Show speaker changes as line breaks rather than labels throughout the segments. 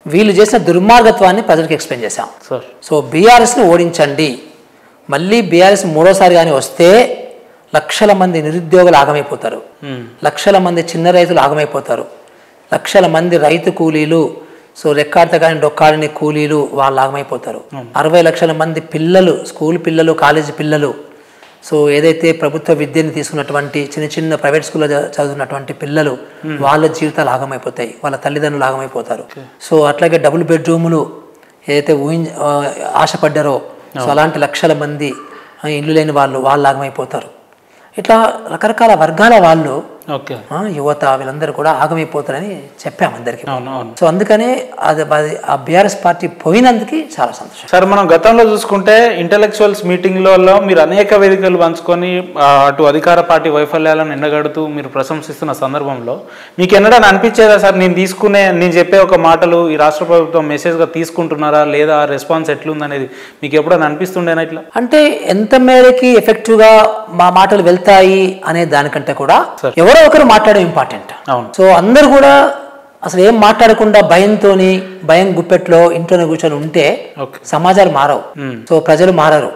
వీళ్ళు చేసిన దుర్మార్గత్వాన్ని ప్రజలకు ఎక్స్ప్లెయిన్ చేశాం
సార్
సో బీఆర్ఎస్ని ఓడించండి మళ్ళీ బీఆర్ఎస్ మూడోసారి కానీ వస్తే లక్షల మంది నిరుద్యోగులు ఆగమైపోతారు లక్షల మంది చిన్న రైతులు ఆగమైపోతారు లక్షల మంది రైతు కూలీలు సో రెక్కాడిత కానీ డొక్కాడని కూలీలు వాళ్ళు ఆగమైపోతారు అరవై లక్షల మంది పిల్లలు స్కూల్ పిల్లలు కాలేజీ పిల్లలు సో ఏదైతే ప్రభుత్వ విద్యని తీసుకున్నటువంటి చిన్న చిన్న ప్రైవేట్ స్కూల్లో చ- చదువుతున్నటువంటి పిల్లలు వాళ్ళ జీవితాలు ఆగమైపోతాయి వాళ్ళ తల్లిదండ్రులు ఆగమైపోతారు సో అట్లాగే డబుల్ బెడ్రూములు ఏదైతే ఊహించ ఆ, ఆశపడ్డారో సో అలాంటి లక్షల మంది ఆ, ఇల్లు లేని వాళ్ళు వాళ్ళు ఆగమైపోతారు ఇట్లా రకరకాల వర్గాల వాళ్ళు
ఓకే
ఆ, యువత వీళ్ళందరూ కూడా ఆగమైపోతారని చెప్పాము అందరికీ
అవును అవును
సో అందుకనే అది అది ఆ బీఆర్ఎస్ పార్టీ పోయినందుకు చాలా సంతోషం
సార్ మనం గతంలో చూసుకుంటే ఇంటలెక్చువల్స్ మీటింగ్లలో మీరు అనేక వేదికలు పంచుకొని ఆ, అటు అధికార పార్టీ వైఫల్యాలను ఎండగడుతూ మీరు ప్రశంసిస్తున్న సందర్భంలో మీకు ఎన్నడని అనిపించేదా సార్ నేను తీసుకునే నేను చెప్పే ఒక మాటలు ఈ రాష్ట్ర ప్రభుత్వం మెసేజ్గా తీసుకుంటున్నారా లేదా రెస్పాన్స్ ఎట్లుందనేది మీకు ఎప్పుడైనా అనిపిస్తుండేనా ఇట్లా
అంటే ఎంత మేరకి ఎఫెక్టివ్గా మా మాటలు వెళ్తాయి అనే దానికంటే కూడా ఎవరో ఒకరు మాట్లాడడం ఇంపార్టెంట్
అవును
సో అందరూ కూడా అసలు ఏం మాట్లాడకుండా భయంతోని భయం గుప్పెట్లో ఇంట్లోనే కూర్చొని ఉంటే
ఓకే
సమాజాలు మారవు
మ్మ్.
సో ప్రజలు మారరు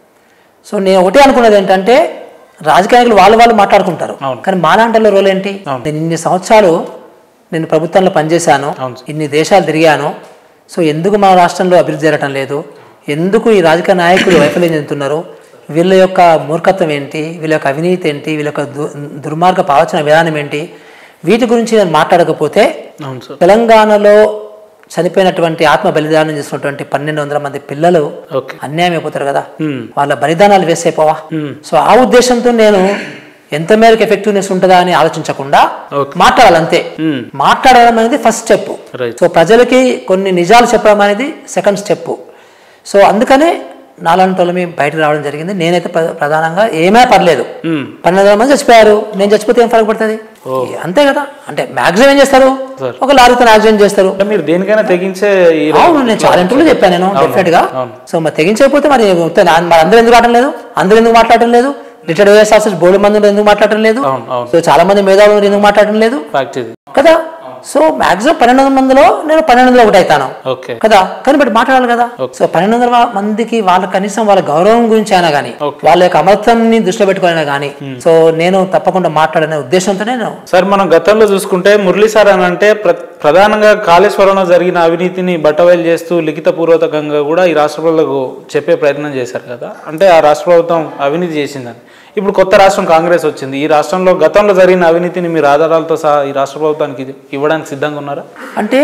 సో నేను ఒకటే అనుకున్నది ఏంటంటే రాజకీయ నాయకులు వాళ్ళు వాళ్ళు మాట్లాడుకుంటారు
అవును.
కానీ మాలాంటలో రోల్ ఏంటి
అవును.
నేను ఇన్ని సంవత్సరాలు నేను ప్రభుత్వంలో పనిచేశాను
అవును సార్.
ఇన్ని దేశాలు తిరిగాను సో ఎందుకు మన రాష్ట్రంలో అభివృద్ధి జరగటం లేదు ఎందుకు ఈ రాజకీయ నాయకులు వైఫల్యం చెందుతున్నారు వీళ్ళ యొక్క మూర్ఖత్వం ఏంటి వీళ్ళ యొక్క అవినీతి ఏంటి వీళ్ళ యొక్క దు దుర్మార్గ ఆలోచన విధానం ఏంటి వీటి గురించి నేను మాట్లాడకపోతే
అవును సార్
తెలంగాణలో చనిపోయినటువంటి ఆత్మ బలిదానం చేసినటువంటి పన్నెండు వందల మంది పిల్లలు
ఓకే
అన్యాయం అయిపోతారు కదా
మ్మ్.
వాళ్ళ బలిదానాలు వేస్ట్ అయిపోవా
మ్మ్.
సో ఆ ఉద్దేశంతో నేను ఎంత మేరకు ఎఫెక్టివ్నెస్ ఉంటుందా అని ఆలోచించకుండా
ఓకే.
మాట్లాడాలి అంతే
మ్మ్.
మాట్లాడడం అనేది ఫస్ట్ స్టెప్
రైట్
సో ప్రజలకి కొన్ని నిజాలు చెప్పడం అనేది సెకండ్ స్టెప్ సో అందుకనే నాలాంటి వాళ్ళమి బయట రావడం జరిగింది నేనైతే ప్ర- ప్రధానంగా ఏమే పర్లేదు
మ్మ్.
పన్నెండు వందల మంది చచ్చిపోయారు నేను చచ్చిపోతే ఏం ఫరక పడుతుంది అంతే కదా అంటే మ్యాక్సిమం ఏం చేస్తారు
సార్.
ఒక లారీతో యాక్సిడెంట్ చేస్తారు
అంటే మీరు దేనికైనా తెగించే ఈ
అవును నేను చాలా ఇంటర్వ్యూలో చెప్పాను నేను డెఫినెట్ గా
అవును.
సో మరి తెగించకపోతే మరి ఉత్త- నా- మరి అందరూ ఎందుకు ఆడటం లేదు అందరూ ఎందుకు మాట్లాడటం లేదు రిటైర్డ్ వైఎస్ ఆఫీసర్స్ బోర్డు మంది ఎందుకు మాట్లాడటం లేదు
అవును అవును
సో చాలా మంది మేధావులు ఎందుకు మాట్లాడటం లేదు
ఫ్యాక్ట్ ఇది
కదా సో మాక్సిమం పన్నెండు వందల మందిలో నేను పన్నెండు వందల ఒకటి అవుతాను
ఓకే
కదా కానీ బట్ మాట్లాడాలి కదా సో పన్నెండు వందల మందికి వాళ్ళ కనీసం వాళ్ళ గౌరవం గురించి అయినా కానీ
Okay.
వాళ్ళ యొక్క అమర్థాన్ని దృష్టిలో పెట్టుకుని కానీ సో నేను తప్పకుండా మాట్లాడనే ఉద్దేశంతో నేను
సార్ మనం గతంలో చూసుకుంటే మురళీ సార్ అని అంటే ప్ర- ప్రధానంగా కాళేశ్వరంలో జరిగిన అవినీతిని బట్టబయలు చేస్తూ లిఖితపూర్వకంగా కూడా ఈ రాష్ట్ర ప్రజలకు చెప్పే ప్రయత్నం చేశారు కదా అంటే ఆ రాష్ట్ర ప్రభుత్వం అవినీతి చేసిందని ఇప్పుడు కొత్త రాష్ట్రం కాంగ్రెస్ వచ్చింది ఈ రాష్ట్రంలో గతంలో జరిగిన అవినీతిని మీరు ఆధారాలతో సహా ఈ రాష్ట్ర ప్రభుత్వానికి ఇవ్వడానికి సిద్ధంగా ఉన్నారా
అంటే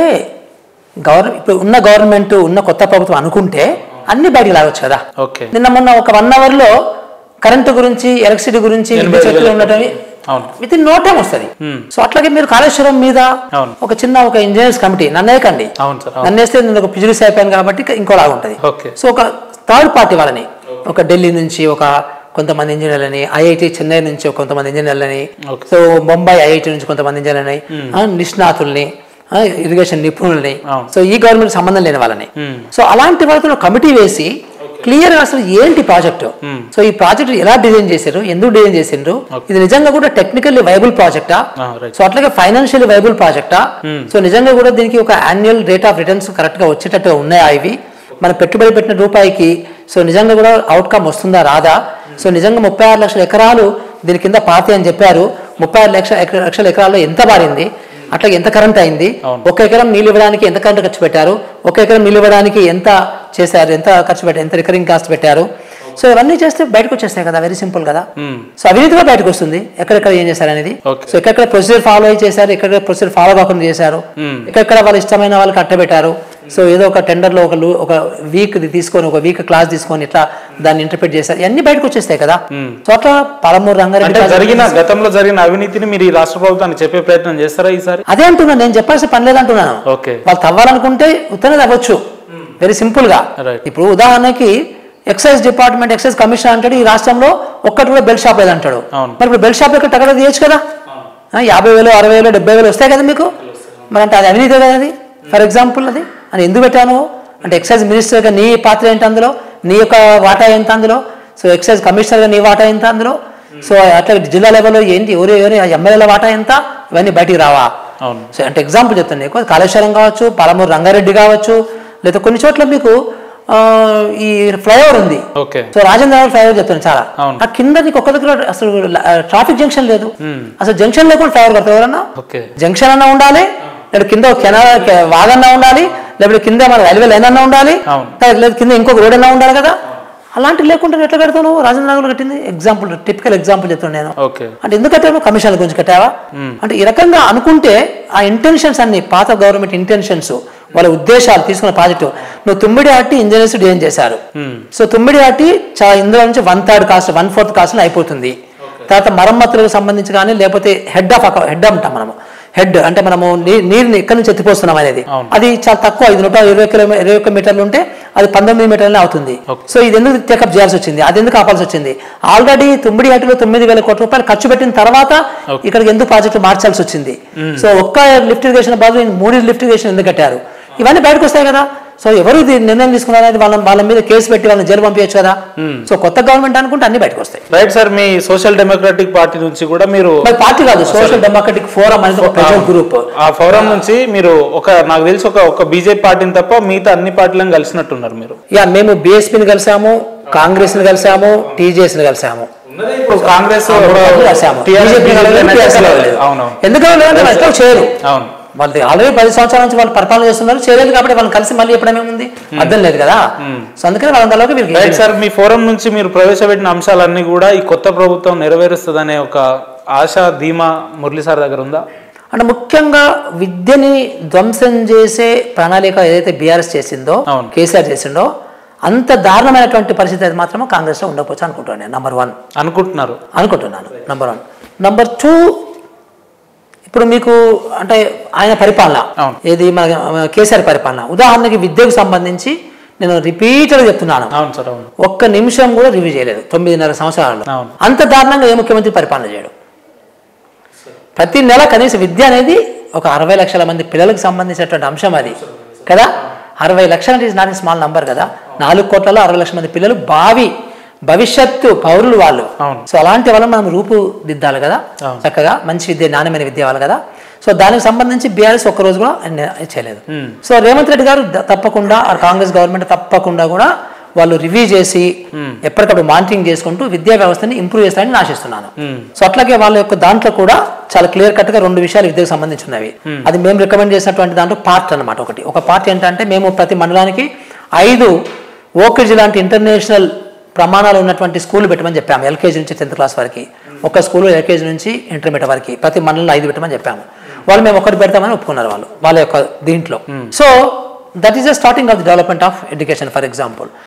గవర్న ఇప్పుడు ఉన్న గవర్నమెంట్ ఉన్న కొత్త ప్రభుత్వం అనుకుంటే అన్ని బయటికి లాగొచ్చు కదా
ఓకే
నిన్న మొన్న ఒక వన్ అవర్ లో కరెంటు గురించి ఎలక్ట్రిసిటీ గురించి విద్యుత్ శక్తులు ఉండటం
అవును
విత్ ఇన్ నో టైం వస్తుంది
Hmm.
సో అట్లాగే మీరు కాళేశ్వరం మీద
అవును.
ఒక చిన్న ఒక ఇంజనీర్స్ కమిటీ నన్ను వేయకండి
అవును సార్ అవును
నన్ను వేస్తే నేను ఒక పిజిలిస్ అయిపోయాను కాబట్టి ఇంకోలాగా ఉంటుంది
ఓకే
సో ఒక థర్డ్ పార్టీ వాళ్ళని ఒక ఢిల్లీ నుంచి ఒక కొంతమంది ఇంజనీర్లని ఐఐటి చెన్నై నుంచి ఒక కొంతమంది ఇంజనీర్లని
Okay.
సో ముంబై ఐఐటి నుంచి కొంతమంది ఇంజనీర్లని ఆ, నిష్ణాతుల్ని ఆ, ఇరిగేషన్ నిపుణుల్ని
అవును.
సో ఈ గవర్నమెంట్ సంబంధం లేని వాళ్ళని
Hmm.
సో అలాంటి వాళ్ళతో ఒక కమిటీ వేసి క్లియర్ గా అసలు ఏంటి ప్రాజెక్టు
Hmm.
సో ఈ ప్రాజెక్ట్ ఎలా డిజైన్ చేశారు ఎందుకు డిజైన్ చేసిండ్రు ఇది నిజంగా కూడా టెక్నికల్లీ వైబుల్ ప్రాజెక్టా
ఆ, రైట్
సో అట్లాగే ఫైనాన్షియల్ వైబుల్ ప్రాజెక్టా
Hmm.
సో నిజంగా కూడా దీనికి ఒక annual rate of returns correct గా వచ్చేటట్టుగా ఉన్నాయా ఇవి మనం పెట్టుబడి పెట్టిన రూపాయికి సో నిజంగా కూడా అవుట్కమ్ వస్తుందా రాదా సో నిజంగా ముప్పై ఆరు లక్షల ఎకరాలు దీని కింద పాతి అని చెప్పారు ముప్పై ఆరు లక్షల ఎక- లక్షల ఎకరాల్లో ఎంత మారింది అట్లాగే ఎంత కరెంట్ అయింది
అవును.
ఒక ఎకరం నీళ్ళు ఇవ్వడానికి ఎంత కరెంట్ ఖర్చు పెట్టారు ఒక ఎకరం నీళ్ళు ఇవ్వడానికి ఎంత చేశారు ఎంత ఖర్చు పెట్టారు ఎంత రికరింగ్ కాస్ట్ పెట్టారు సో ఇవన్నీ చేస్తే బయటకు వచ్చేస్తాయి కదా వెరీ సింపుల్ కదా
మ్మ్.
సో అవినీతిగా బయటకు వస్తుంది ఎక్కడెక్కడ ఏం చేశారు అనేది
Okay.
సో ఎక్కడెక్కడ ప్రొసీజర్ ఫాలో అయ్యి చేశారు ఎక్కడ ప్రొసీజర్ ఫాలో కాకుండా చేశారు
మ్మ్.
ఎక్కడెక్కడ వాళ్ళు ఇష్టమైన వాళ్ళకి అట్టబెట్టారు సో ఏదో ఒక టెండర్లో ఒక lu- ఒక వీక్ తీసుకొని ఒక వీక్ క్లాస్ తీసుకొని ఇట్లా దాన్ని ఇంటర్ప్రిట్ చేశారు ఇవన్నీ బయటకు వచ్చేస్తాయి కదా
మ్మ్.
సో అట్లా పాలమూరు
అంటే
రంగారెడ్డి
జరిగిన గతంలో జరిగిన అవినీతిని మీరు ఈ రాష్ట్ర ప్రభుత్వానికి చెప్పే ప్రయత్నం చేస్తారా ఈసారి
అదే అంటున్నాను నేను చెప్పాల్సిన పని లేదంటున్నాను
ఓకే
వాళ్ళు తవ్వాలనుకుంటే ఉత్తనే తవ్వచ్చు వెరీ సింపుల్ గా
Right.
ఇప్పుడు ఉదాహరణకి ఎక్సైజ్ డిపార్ట్మెంట్ ఎక్సైజ్ కమిషన్ అంటాడు ఈ రాష్ట్రంలో ఒక్కటి కూడా బెల్ షాప్ లేదంటాడు
అవును.
మరి ఇప్పుడు బెల్ షాప్ ఎక్కడ టక్కడ తీయచ్చు కదా ఆ, యాభై వేలు అరవై వేలు డెబ్బై వేలు వస్తాయి కదా మీకు మరి అంటే అది అవినీతి కదా అది ఫర్ ఎగ్జాంపుల్ అది అని ఎందుకు పెట్టాను అంటే ఎక్సైజ్ మినిస్టర్గా నీ పాత్ర ఏంటి అందులో నీ యొక్క వాటా ఎంత అందులో సో ఎక్సైజ్ కమిషనర్గా నీ వాటా ఎంత అందులో సో అట్లా జిల్లా లెవెల్లో ఏంటి ఎవరు ఎవరు ఎమ్మెల్యేల వాటా ఎంత ఇవన్నీ బయటికి రావా
అవును
సో అంటే ఎగ్జాంపుల్ చెప్తాను నీకు కాళేశ్వరం కావచ్చు పాలమూరు రంగారెడ్డి కావచ్చు లేదా కొన్ని చోట్ల మీకు ఆ, ఈ ఫ్లైఓవర్ ఉంది
okay
so Rajendra Nagar flyover చెప్తాను చాలా
అవును.
ఆ కింద నీకు ఒక్క దగ్గర అసలు ట్రాఫిక్ జంక్షన్ లేదు అసలు జంక్షన్ లేకుండా ఫ్లైఓవర్ కడతారు ఎవరన్నా
ఓకే
జంక్షన్ అన్నా ఉండాలి లేదా కింద ఒక కెనాల్ వాగన్నా ఉండాలి లేకపోతే కింద మన రైల్వే లైన్ అన్నా ఉండాలి
అవును.
లేదా కింద ఇంకొక రోడ్ అన్నా ఉండాలి కదా అలాంటివి లేకుండా ఎట్లా కడతావు నువ్వు రాజేంద్ర నగర్లో కట్టింది ఎగ్జాంపుల్ టిపికల్ ఎగ్జాంపుల్ చెప్తాను నేను
ఓకే
అంటే ఎందుకు కట్టావు కమిషన్ల గురించి కట్టావా అంటే ఈ రకంగా అనుకుంటే ఆ ఇంటెన్షన్స్ అన్ని పాత గవర్నమెంట్ ఇంటెన్షన్స్ వాళ్ళ ఉద్దేశాలు తీసుకున్న ప్రాజెక్టు నువ్వు తుమ్మిడి ఆటి ఇంజనీర్స్ డిజైన్ చేశారు సో తుమ్మిడి ఆటి చా ఇందులో నుంచి one third cost one fourth cost అయిపోతుంది తర్వాత మరమ్మతులకు సంబంధించి కానీ లేకపోతే హెడ్ ఆఫ్ హెడ్ అంటాం మనము హెడ్ అంటే మనము నీ- నీరుని ఎక్కడి నుంచి ఎత్తిపోస్తున్నాం అనేది
అవును.
అది చాలా తక్కువ ఐదు నూట ఇరవై కిలోమీ ఇరవై ఒక్క మీటర్లు ఉంటే అది పంతొమ్మిది మీటర్లే అవుతుంది
Okay.
సో ఇది ఎందుకు టేకప్ చేయాల్సి వచ్చింది అది ఎందుకు ఆపాల్సి వచ్చింది ఆల్రెడీ తుమ్మిడి హట్టులో తొమ్మిది వేల కోట్ల రూపాయలు ఖర్చు పెట్టిన తర్వాత
Okay.
ఇక్కడికి ఎందుకు ప్రాజెక్టు మార్చాల్సి వచ్చింది సో ఒక్క లిఫ్ట్ ఇరిగేషన్ బదులు మూడు లిఫ్ట్ ఇరిగేషన్ ఎందుకు కట్టారు ఇవన్నీ బయటకు వస్తాయి కదా సో ఎవరు ఇది నిర్ణయం తీసుకున్నారు అనేది వాళ్ళ వాళ్ళ మీద కేసు పెట్టి వాళ్ళని జైలు పంపించచ్చు కదా సో కొత్త గవర్నమెంట్ అనుకుంటే అన్ని బయటకు వస్తాయి
రైట్ సార్ మీ సోషల్ డెమోక్రటిక్ పార్టీ నుంచి కూడా మీరు
మరి పార్టీ కాదు సోషల్ డెమోక్రటిక్ ఫోరం అనేది ఒక ప్రెజర్ గ్రూప్
ఆ ఫోరం నుంచి మీరు ఒక నాకు తెలిసి ఒక ఒక బీజేపీ పార్టీని తప్ప మిగతా అన్ని పార్టీలను కలిసినట్టున్నారు మీరు
యా మేము బీఎస్పీని కలిసాము కాంగ్రెస్ ని కలిసాము టీజేఎస్ ని కలిసాము
ఇప్పుడు కాంగ్రెస్
కలిసాము
TRS,
BJP ని కలవలేదు,
BJP
TRS ని కలవలేదు.
అవునవును
ఎందుకంటే లేదంటే వాళ్ళు ఎట్లా చేయరు
అవును
వాళ్ళు ఆల్రెడీ పది సంవత్సరాల నుంచి వాళ్ళు పరిపాలన చేస్తున్నారు చేయలేదు కాబట్టి వాళ్ళని కలిసి మళ్ళీ ఎప్పుడేమీ ఉంది అర్థం లేదు కదా సో అందుకని వాళ్ళందరిలోకి
రైట్
వీరికి
సార్ మీ ఫోరం నుంచి మీరు ప్రవేశపెట్టిన అంశాలన్నీ కూడా ఈ కొత్త ప్రభుత్వం నెరవేరుస్తుందనే ఒక ఆశ ధీమా మురళి సార్ దగ్గర ఉందా
అంటే ముఖ్యంగా విద్యని ధ్వంసం చేసే ప్రణాళిక ఏదైతే బీఆర్ఎస్ చేసిందో
అవును.
కేసీఆర్ చేసిందో అంత దారుణమైనటువంటి పరిస్థితి అయితే మాత్రం కాంగ్రెస్లో ఉండకపోవచ్చు అనుకుంటున్నాను నేను నంబర్ వన్
అనుకుంటున్నారు
అనుకుంటున్నాను నంబర్ వన్ నంబర్ టూ ఇప్పుడు మీకు అంటే ఆయన పరిపాలన
అవును.
ఏది మన మన కేసీఆర్ పరిపాలన ఉదాహరణకి విద్యకు సంబంధించి నేను రిపీటెడ్గా చెప్తున్నాను
అవును సార్ అవును
ఒక్క నిమిషం కూడా రివ్యూ చేయలేదు తొమ్మిదిన్నర సంవత్సరాల్లో
అవును.
అంత దారుణంగా ఏ ముఖ్యమంత్రి పరిపాలన చేయడు ప్రతి నెల కనీసం విద్య అనేది ఒక అరవై లక్షల మంది పిల్లలకు సంబంధించినటువంటి అంశం అది కదా అరవై లక్షలు అంటే నాట్ స్మాల్ నంబర్ కదా నాలుగు కోట్లలో అరవై లక్షల మంది పిల్లలు భావి భవిష్యత్తు పౌరులు వాళ్ళు
అవును.
సో అలాంటి వాళ్ళని మనం రూపుదిద్దాలి కదా
అవును.
చక్కగా మంచి విద్య నాణ్యమైన విద్య వాళ్ళు కదా సో దానికి సంబంధించి బీఆర్ఎస్ ఒక్క రోజు కూడా ఆయన చేయలేదు
Hmm.
సో రేవంత్ రెడ్డి గారు ద- తప్పకుండా ఆ కాంగ్రెస్ గవర్నమెంట్ తప్పకుండా కూడా వాళ్ళు రివ్యూ చేసి ఎప్పటికప్పుడు మానిటరింగ్ చేసుకుంటూ విద్యా వ్యవస్థని ఇంప్రూవ్ చేస్తారని నేను ఆశిస్తున్నాను
Hmm.
సో అట్లాగే వాళ్ళ యొక్క దాంట్లో కూడా చాలా క్లియర్ కట్ గా రెండు విషయాలు విద్యకు సంబంధించినవి అది మేము రికమెండ్ చేసినటువంటి దాంట్లో పార్ట్ అన్నమాట ఒకటి ఒక పార్ట్ ఏంటంటే మేము ప్రతి మండలానికి ఐదు ఓకేజీ లాంటి ఇంటర్నేషనల్ ప్రమాణాలు ఉన్నటువంటి స్కూల్ పెట్టమని చెప్పాము ఎల్కేజీ నుంచి టెన్త్ క్లాస్ వరకు ఒక స్కూల్ ఎల్కేజీ నుంచి ఇంటర్మీడియట్ వరకు ప్రతి మండలంలో ఐదు పెట్టమని చెప్పాము వాళ్ళు మేము ఒకటి పెడతామని ఒప్పుకున్నారు వాళ్ళు వాళ్ళ యొక్క దీంట్లో so that is the starting of the development of education for example